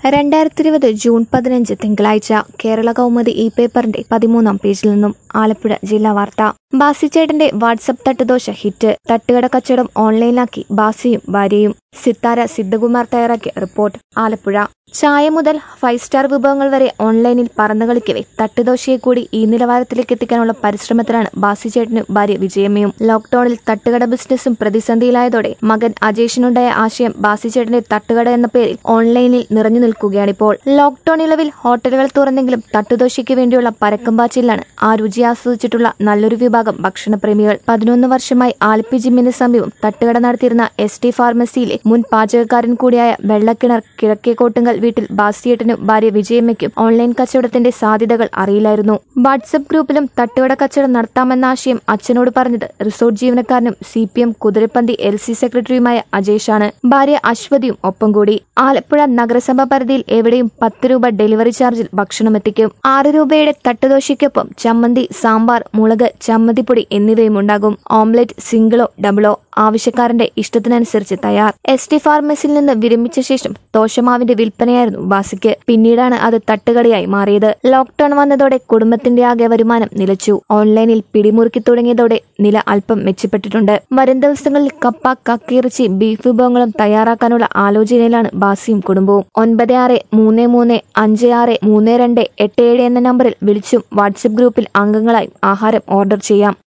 രണ്ടായിരത്തി ഇരുപത് ജൂൺ പതിനഞ്ച് തിങ്കളാഴ്ച കേരള കൗമുദി ഇ പേപ്പറിന്റെ പതിമൂന്നാം പേജിൽ നിന്നും ആലപ്പുഴ ജില്ലാ വാർത്ത ബാസിച്ചേട്ടന്റെ വാട്സപ്പ് തട്ടുദോശ ഹിറ്റ് തട്ടുകട കച്ചവടം ഓൺലൈനാക്കി ബാസിയും ഭാര്യയും സിത്താര സിദ്ധകുമാർ തയ്യാറാക്കിയ റിപ്പോർട്ട് ആലപ്പുഴ ചായ മുതൽ ഫൈവ് സ്റ്റാർ വിഭവങ്ങൾ വരെ ഓൺലൈനിൽ പറന്നു കളിക്കവേ തട്ടുദോശയെ കൂടി ഈ നിലവാരത്തിലേക്ക് എത്തിക്കാനുള്ള പരിശ്രമത്തിലാണ് ബാസിച്ചേട്ടനും ഭാര്യ വിജയമ്മയും ലോക്ഡൌണിൽ തട്ടുകട ബിസിനസ്സും പ്രതിസന്ധിയിലായതോടെ മകൻ അജേഷിനുണ്ടായ ആശയം ബാസിച്ചേട്ടന്റെ തട്ടുകട എന്ന പേരിൽ ഓൺലൈനിൽ നിറഞ്ഞു നിൽക്കുകയാണിപ്പോൾ ലോക്ഡൌൺ ഇളവിൽ ഹോട്ടലുകൾ തുറന്നെങ്കിലും തട്ടുദോശയ്ക്ക് വേണ്ടിയുള്ള പരക്കമ്പാച്ചിലാണ് ആ രുചി ആസ്വദിച്ചിട്ടുള്ള നല്ലൊരു വിഭാഗം ഭക്ഷണപ്രേമികൾ പതിനൊന്ന് വർഷമായി ആലപ്പി ജിമ്മിന് സമീപം തട്ടുകട നടത്തിയിരുന്ന എസ് ടി ഫാർമസിയിലെ മുൻ പാചകക്കാരൻ കൂടിയായ വെള്ളക്കിണർ കിഴക്കേക്കോട്ടുങ്കൽ വീട്ടിൽ ബാസിയേട്ടനും ഭാര്യ വിജയമ്മയ്ക്കും ഓൺലൈൻ കച്ചവടത്തിന്റെ സാധ്യതകൾ അറിയില്ലായിരുന്നു വാട്സപ്പ് ഗ്രൂപ്പിലും തട്ടുകട കച്ചവടം നടത്താമെന്ന ആശയം അച്ഛനോട് പറഞ്ഞത് റിസോർട്ട് ജീവനക്കാരനും C P M Kuthirappanthi L C സെക്രട്ടറിയുമായ അജേഷാണ് ഭാര്യ അശ്വതിയും ഒപ്പം കൂടി ആലപ്പുഴ നഗരസഭ പരിധിയിൽ എവിടെയും പത്ത് രൂപ ഡെലിവറി ചാർജിൽ ഭക്ഷണം എത്തിക്കും ആറ് രൂപയുടെ തട്ടുദോശയ്ക്കൊപ്പം ചമ്മന്തി സാമ്പാർ മുളക് ചമ്മന്തിപ്പൊടി എന്നിവയും ഉണ്ടാകും ഓംലെറ്റ് സിംഗിളോ ഡബിളോ ആവശ്യക്കാരന്റെ ഇഷ്ടത്തിനനുസരിച്ച് തയ്യാർ എസ് ടി ഫാർമസിയിൽ നിന്ന് വിരമിച്ച ശേഷം ദോശമാവിന്റെ വിൽപ്പനയായിരുന്നു ബാസിക്ക് പിന്നീടാണ് അത് തട്ടുകടയായി മാറിയത് ലോക്ഡൌൺ വന്നതോടെ കുടുംബത്തിന്റെ ആകെ വരുമാനം നിലച്ചു ഓൺലൈനിൽ പിടിമുറുക്കി തുടങ്ങിയതോടെ നില അല്പം മെച്ചപ്പെട്ടിട്ടുണ്ട് വരും ദിവസങ്ങളിൽ കപ്പ കക്കിയിറച്ചി ബീഫ് വിഭവങ്ങളും തയ്യാറാക്കാനുള്ള ആലോചനയിലാണ് ബാസിയും കുടുംബവും ഒൻപത് ആറ് മൂന്ന് മൂന്ന് അഞ്ച് ആറ് മൂന്ന് രണ്ട് എട്ട് ഏഴ് എന്ന നമ്പറിൽ വിളിച്ചും വാട്സപ്പ് ഗ്രൂപ്പിൽ അംഗങ്ങളായും ആഹാരം ഓർഡർ ചെയ്യാം